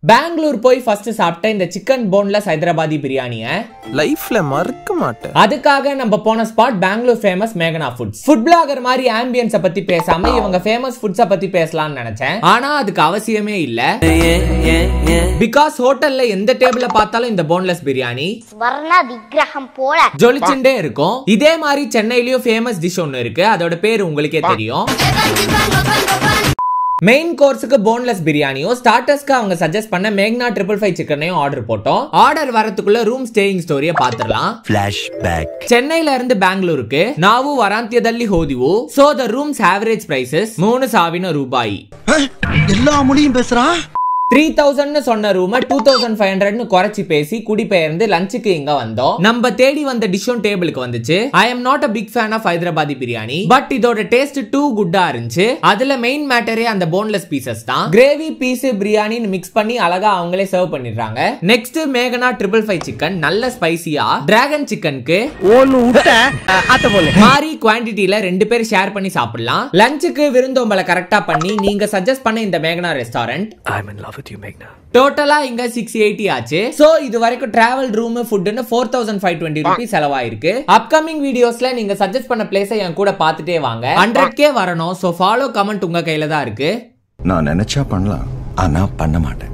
பெங்களூர் போய் ஃபர்ஸ்ட் சாப்பிட்ட இந்த சிக்கன் போன்லெஸ் ஹைதராபாதி பிரியாணிய லைஃப்ல மறக்க மாட்டேன் அதுக்காக நம்ம போன ஸ்பாட் பெங்களூர் ஃபேமஸ் மேகனா ஃபுட்ஸ் ஃபுட் பிளாகர் மாதிரி ஆம்பியன்ஸ பத்தி பேசாம இவங்க ஃபேமஸ் ஃபுட்ஸ பத்தி பேசலாம்னு நினைச்சேன் ஆனா அதுக்கு அவசியமே இல்ல பிகாஸ் ஹோட்டல்ல எந்த டேபிள்ல பார்த்தாலும் இந்த போன்லெஸ் பிரியாணி ஸ்வர்ண விக்கிரகம் போல ஜொலிச்சுட்டே இருக்கும் இதே மாதிரி சென்னையிலயும் ஃபேமஸ் டிஷ் ஒன்னு இருக்கு அதோட பேர் உங்களுக்கே தெரியும் மெயின் கோர்ஸுக்கு போன்லெஸ் பிரியாணியும் ஸ்டார்டர்ஸ்க்கு அவங்க சஜஸ்ட் பண்ண மேக்னா ட்ரிபிள் ஃபைவ் சிக்கனையும் ஆர்டர் போட்டோம் ஆர்டர் வரதுக்குள்ள ரூம் ஸ்டேயிங் ஸ்டோரியை பார்த்துடலாம் ಚೆನ್ನೈಲ ಇருந்து ಬೆಂಗಳೂರಿಗೆ ನಾವು ವರಾಂತ್ಯದಲ್ಲಿ ಹೋದಿವು so the rooms average prices ಮೂರು ಸಾವಿರ ರೂಪಾಯಿ எல்லா மொழியும் பேசுறான் த்ரீ தௌசண்ட்னு சொன்ன ரூம டூ தௌசண்ட் ஃபைவ் ஹண்ட்ரட்னு குறைச்சி பேசி குடிபெயர்ந்து லஞ்சுக்கு இங்க வந்தோம் நம்ம தேடி வந்த டிஷ்ஷும் டேபிளுக்கு வந்துச்சு I am not a big fan of Hyderabadi biryani but இதோட டேஸ்ட் டூ குட்டா இருந்துச்சு அதுல மெயின் மேட்டரே அந்த போன்லெஸ் பீசஸ் தான் கிரேவி பீஸ் பிரியாணின்னு மிக்ஸ் பண்ணி அழகா அவங்களே சர்வ் பண்ணிடுறாங்க நெக்ஸ்ட் மேகனா ட்ரிபிள் ஃபைவ் சிக்கன் நல்ல ஸ்பைசியா டிராகன் சிக்கனுக்கு ஒன்னு விட்ட அத்த போல மாறி குவாண்டிட்டில ரெண்டு பேர் ஷேர் பண்ணி சாப்பிடலாம் லஞ்சுக்கு விருந்தோம்பலை கரெக்டா பண்ணி நீங்க சஜஸ்ட் பண்ண இந்த மேகனா restaurant I'm in love with you மேக்னா டோட்டலா இங்க சிக்ஸ் எயிட்டி ஆச்சு சோ இது வரைக்கும் travel room ஃபுட்னு four thousand five twenty rupees செலவாயிருக்கு upcoming வீடியோஸ்ல நீங்க சஜஸ்ட் பண்ண பிளேஸை என் கூட பார்த்துட்டே வாங்க ஹண்ட்ரட் கே வரணும் சோ ஃபாலோ கமெண்ட் உங்க கையில தான் இருக்கு நான் நினைச்சா பண்ணலாம் ஆனா பண்ண மாட்டேன்